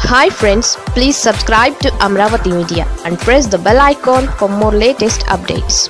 hi friends please subscribe to Amaravati media and press the bell icon for more latest updates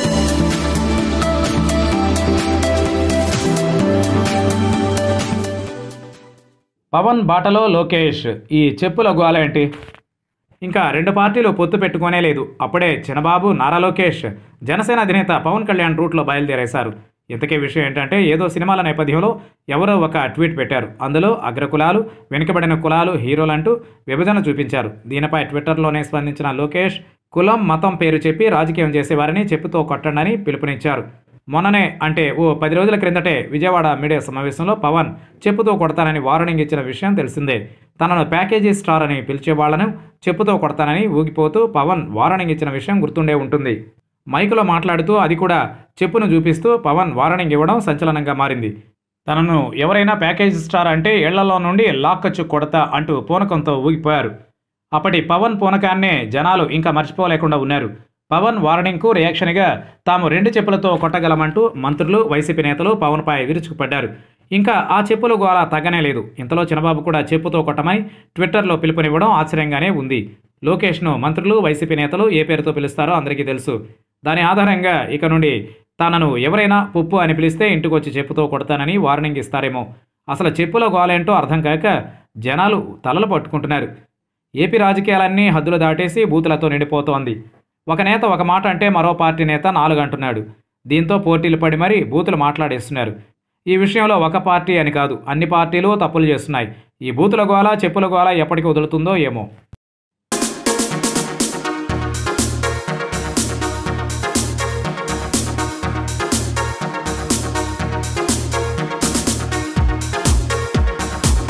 Pawan బాటలో లోకేష్ ఈ చెప్పుల గోల ఏంటి ఇంకా రెండు పార్టీలు పొత్తు పెట్టుకోనే లేదు అప్పుడే చిన్నబాబు నారా లోకేష్ జనసేన అధినేత పవన్ కళ్యాణ్ రూట్లో బయలుదేరేశారు ఇంతకీ విషయం ఏంటంటే ఏదో సినిమాల నేపథ్యంలో ఎవరో ఒక ట్వీట్ పెట్టారు అందులో అగ్రకులాలు వెనుకబడిన కులాలు హీరోలంటూ విభజన చూపించారు దీనిపై ట్విట్టర్లోనే స్పందించిన లోకేష్ కులం మతం పేరు చెప్పి రాజకీయం చేసేవారిని చెప్పుతో కొట్టండని పిలుపునిచ్చారు మొన్ననే అంటే ఓ పది రోజుల క్రిందటే విజయవాడ మీడియా సమావేశంలో పవన్ చెప్పుతో కొడతానని వార్నింగ్ ఇచ్చిన విషయం తెలిసిందే తనను ప్యాకేజీ స్టార్ అని పిలిచే వాళ్లను చెప్పుతో కొడతానని ఊగిపోతూ పవన్ వార్నింగ్ ఇచ్చిన విషయం గుర్తుండే ఉంటుంది మైకులో మాట్లాడుతూ అది కూడా చెప్పును చూపిస్తూ పవన్ వార్నింగ్ ఇవ్వడం సంచలనంగా మారింది తనను ఎవరైనా ప్యాకేజీ స్టార్ అంటే ఇళ్లలో నుండి లాక్కచ్చు కొడతా అంటూ పూనకంతో ఊగిపోయారు అప్పటి పవన్ పూనకాన్నే జనాలు ఇంకా మర్చిపోలేకుండా ఉన్నారు పవన్ వార్నింగ్కు రియాక్షన్గా తాము రెండు చెప్పులతో కొట్టగలమంటూ మంత్రులు వైసీపీ నేతలు పవన్పై విరుచుకుపడ్డారు ఇంకా ఆ చెప్పుల గోల తగ్గనే లేదు ఇంతలో చిన్నబాబు కూడా చెప్పుతో కొట్టమని ట్విట్టర్లో పిలుపునివ్వడం ఆశ్చర్యంగానే ఉంది లోకేష్ను మంత్రులు వైసీపీ నేతలు ఏ పేరుతో పిలుస్తారో అందరికీ తెలుసు దాని ఆధారంగా ఇక నుండి తనను ఎవరైనా పుప్పు అని పిలిస్తే ఇంటికి వచ్చి చెప్పుతో కొడతానని వార్నింగ్ ఇస్తారేమో అసలు చెప్పుల గోలేంటో అర్థం కాక జనాలు తలలు పట్టుకుంటున్నారు ఏపీ రాజకీయాలన్నీ హద్దులు దాటేసి బూతులతో నిండిపోతోంది ఒక నేత ఒక మాట అంటే మరో పార్టీ నేత నాలుగు అంటున్నాడు దీంతో పోటీలు పడి మరీ బూతులు మాట్లాడేస్తున్నారు ఈ విషయంలో ఒక పార్టీ అని కాదు అన్ని పార్టీలు తప్పులు చేస్తున్నాయి ఈ బూతుల గోల చెప్పుల గోల ఎప్పటికి వదులుతుందో ఏమో